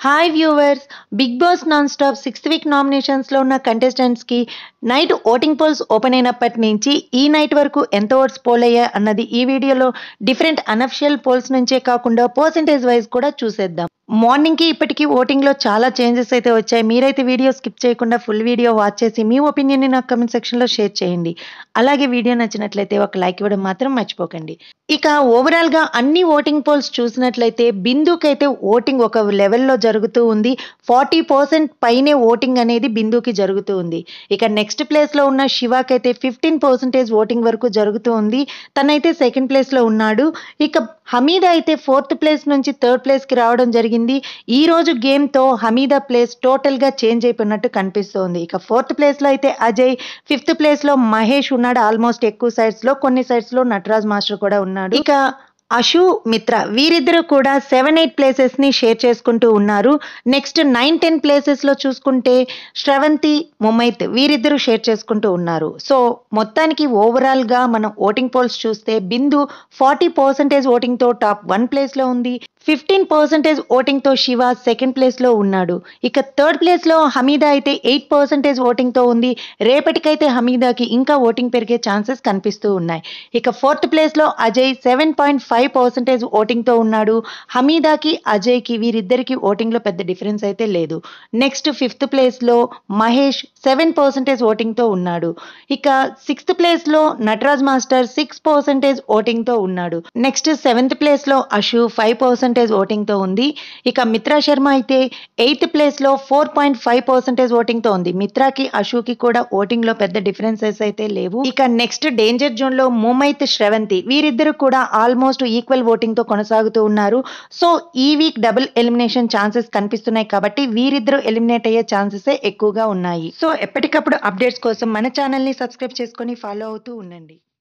hi viewers Big Boss non stop sixth week నామినేషన్స్లో ఉన్న కంటెస్టెంట్స్కి నైట్ ఓటింగ్ పోల్స్ ఓపెన్ అయినప్పటి నుంచి ఈ నైట్ వరకు ఎంత ఓట్స్ పోల్ అయ్యాయి అన్నది ఈ వీడియోలో డిఫరెంట్ అనఫిషియల్ పోల్స్ నుంచే కాకుండా పర్సంటేజ్ వైజ్ కూడా చూసేద్దాం మార్నింగ్కి ఇప్పటికీ ఓటింగ్లో చాలా చేంజెస్ అయితే వచ్చాయి మీరైతే వీడియో స్కిప్ చేయకుండా ఫుల్ వీడియో వాచ్ చేసి మీ ఒపీనియన్ని నాకు కమెంట్ సెక్షన్లో షేర్ చేయండి అలాగే వీడియో నచ్చినట్లయితే ఒక లైక్ ఇవ్వడం మాత్రం మర్చిపోకండి ఇక ఓవరాల్గా అన్ని ఓటింగ్ పోల్స్ చూసినట్లయితే బిందుకైతే ఓటింగ్ ఒక లెవెల్లో జరుగుతూ ఉంది ఫార్టీ పర్సెంట్ పైనే ఓటింగ్ అనేది బిందుకి జరుగుతూ ఉంది ఇక నెక్స్ట్ ప్లేస్లో ఉన్న శివాకి అయితే ఫిఫ్టీన్ పర్సెంటేజ్ ఓటింగ్ వరకు జరుగుతూ ఉంది తనైతే సెకండ్ ప్లేస్లో ఉన్నాడు ఇక హమీద అయితే ఫోర్త్ ప్లేస్ నుంచి థర్డ్ ప్లేస్కి రావడం జరిగింది ఈ రోజు గేమ్తో హమీద ప్లేస్ టోటల్గా చేంజ్ అయిపోయినట్టు కనిపిస్తోంది ఇక ఫోర్త్ ప్లేస్లో అయితే అజయ్ ఫిఫ్త్ ప్లేస్లో మహేష్ ఉన్నాడు ఆల్మోస్ట్ ఎక్కువ సైడ్స్లో కొన్ని సైడ్స్లో నటరాజ్ మాస్టర్ కూడా ఉన్నాడు ఇక అశు మిత్ర వీరిద్దరూ కూడా సెవెన్ ఎయిట్ ప్లేసెస్ని షేర్ చేసుకుంటూ ఉన్నారు నెక్స్ట్ నైన్ టెన్ ప్లేసెస్లో చూసుకుంటే శ్రవంతి ముమైత్ వీరిద్దరూ షేర్ చేసుకుంటూ ఉన్నారు సో మొత్తానికి ఓవరాల్గా మనం ఓటింగ్ పోల్స్ చూస్తే బిందు ఫార్టీ పర్సెంటేజ్ ఓటింగ్తో టాప్ వన్ ప్లేస్లో ఉంది ఫిఫ్టీన్ పర్సెంటేజ్ ఓటింగ్తో శివ సెకండ్ ప్లేస్లో ఉన్నాడు ఇక థర్డ్ ప్లేస్లో హమీదా అయితే ఎయిట్ పర్సెంటేజ్ ఓటింగ్తో ఉంది రేపటికైతే హమీదాకి ఇంకా ఓటింగ్ పెరిగే ఛాన్సెస్ కనిపిస్తూ ఉన్నాయి ఇక ఫోర్త్ ప్లేస్లో Ajay seven point five percentage ఓటింగ్తో ఉన్నాడు హమీదాకి అజయ్కి వీరిద్దరికి ఓటింగ్లో పెద్ద డిఫరెన్స్ అయితే లేదు నెక్స్ట్ ఫిఫ్త్ ప్లేస్లో మహేష్ సెవెన్ పర్సెంటేజ్ ఓటింగ్తో ఉన్నాడు ఇక సిక్స్త్ ప్లేస్లో నటరాజ్ మాస్టర్ సిక్స్ పర్సెంటేజ్ ఓటింగ్తో ఉన్నాడు నెక్స్ట్ సెవెంత్ ప్లేస్లో అశు ఫైవ్ పర్సెంటేజ్ ఓటింగ్తో ఉంది ఇక మిత్రా శర్మ అయితే ఎయిత్ ప్లేస్లో ఫోర్ పాయింట్ ఫైవ్ పర్సెంటేజ్ ఓటింగ్తో ఉంది మిత్రాకి అశుకి కూడా ఓటింగ్లో పెద్ద డిఫరెన్సెస్ అయితే లేవు ఇక నెక్స్ట్ డేంజర్ జోన్లో ముమైత్ శ్రవంతి వీరిద్దరు కూడా ఆల్మోస్ట్ ఈక్వల్ ఓటింగ్తో కొనసాగుతూ ఉన్నారు సో ఈ వీక్ డబుల్ ఎలిమినేషన్ ఛాన్సెస్ కనిపిస్తున్నాయి కాబట్టి వీరిద్దరు ఎలిమినేట్ అయ్యే ఛాన్సెస్ ఎక్కువగా ఉన్నాయి సో ఎప్పటికప్పుడు అప్డేట్స్ కోసం మన ఛానల్ని సబ్స్క్రైబ్ చేసుకొని ఫాలో అవుతూ ఉండండి